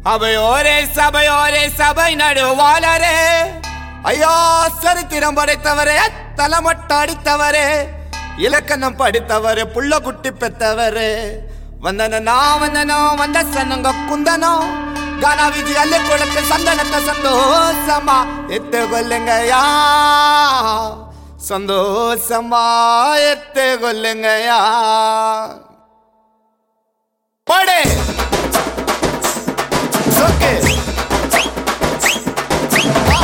அவையோரே சபையோரே சபை நடுவாளரே ஐயா சரித்திரம் படைத்தவரே தலைமட்ட அடித்தவரே இலக்கணம் படித்தவரே புள்ள குட்டி பெத்தவரே வந்தனோ வந்தனோ வந்த சனங்க குந்தனோ ಗಾನ ವಿಜಿ ಅಲ್ಲೇ ಕೊಡಕ್ಕೆ ಸಂದನಕ್ಕ ಸಂತೋಷಮ್ಮ ಎತ್ತುಗೊಲ್ಲೆಂಗಯ್ಯ ಸಂತೋಷಮ್ಮ ಎತ್ತುಗೊಲ್ಲೆಂಗಯ್ಯ ಪಡೆ ಸೊಕ್ಕೆ ಬಾ.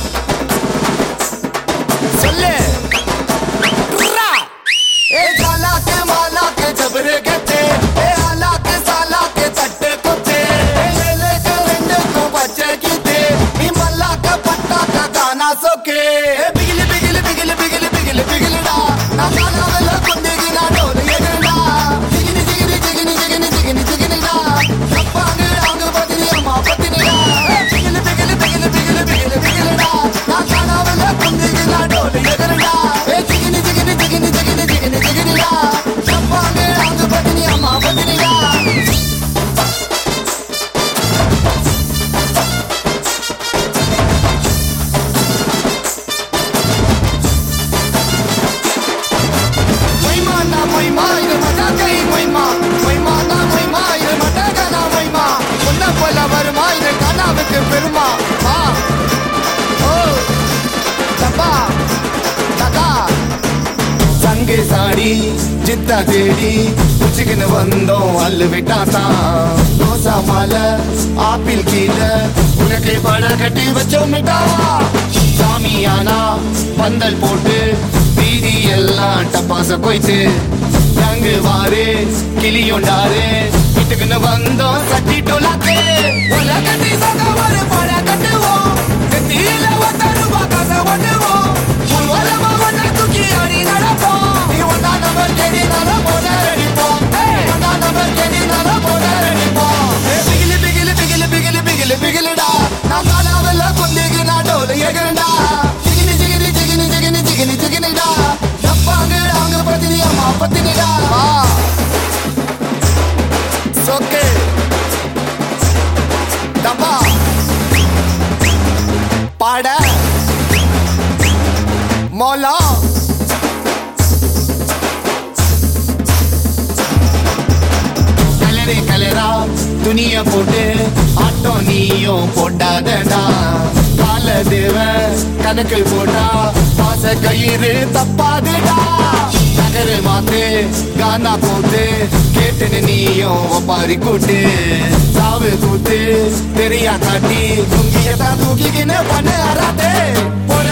ಸೊಲ್ಲೆ ಟ್ರಾ. ए झाला के माला के जबरे गते ए आला के साला के तट्टे कुत्ते ए ले ले के लंडे को बच्चे कीते ई मल्ला का पट्टा का गाना सोके ए बिगली बिगली बिगली बिगली बिगली बिगली डा ना गाना वाला कुंदे की ना डोल ये गंडा जिगनी जिगनी जिगनी जिगनी जिगनी जिगनी डा अप्पांग आंग बदनी अम्मा बदनी डा ए बिगली बिगली बिगली बिगली बिगली बिगली डा ना गाना वाला कुंदे की ना डोल ये गंडा ए जिगनी जिगनी जिगनी जिगनी जिगनी जिगनी डा अप्पांग आंग बदनी अम्मा बदनी डा Moimana, moima, இது மட்டாக்கை moima. Moimana, moima, இது மட்டகனா moima. உன்னை போல வருமா இது கனாவுக்கு பெருமா வா. ஓ, தப்பா, தகா. சங்கு சாடி சித்தா தேடி உச்சிக்கின்னு வந்தோம் அல்லு விட்டாத்தான் ரோசா மாலை ஆப்பிள் கீழே உனக்கு பட கட்டி வச்சோம் மிட்டாவா சாமியானா பந்தல் போட்டு வீதி எல்லாம் டப்பாச போயிட்டு ரங்கு வாரு கிளியுண்டாரு வீட்டுக்குன்னு வந்தோம் சட்டி டோலாக்கு உலகத்தி சொக்க ஒரு பட கட்டுவோம் நெத்தியில ஒத்த ரூபா காசை ஒட்டுவோம் உருவலமா ஒன்றை தூக்கி ஆடி நடப்போம் நீ ஒன்னா நம்பர் கேடி நாள போல அடிப்போம் ஒன்னா நம்பர் கேடி நாள போல அடிப்போம் பிகிலி பிகிலி பிகிலி பிகிலி பிகிலி பிகிலிடா நான் காலாவெல்ல குந்திக்கு நான் டோலு எகிறண்டா ஜிகினி ஜிகினி ஜிகினி ஜிகினி ஜிகினி ஜிகினிடா நப்பாங்க அவங்க பத்தினி அம்மா பத்தினிடா சொக்கே தப்பா பாட மோலா கலரே கலரா துணிய போட்டு ஆட்டோ நீயும் போட்டாதடா கால தேவன் கணக்கு போட்டா பாச கயிறு தப்பாதுடா நகரு மாத்து கானா போட்டு கேட்டுன்னு நீயும் ஒப்பாரி கூட்டு சாவு கூத்து தெரியா காட்டி துங்கியதான் தூக்கிக்கின்னு பண்ண அறாதே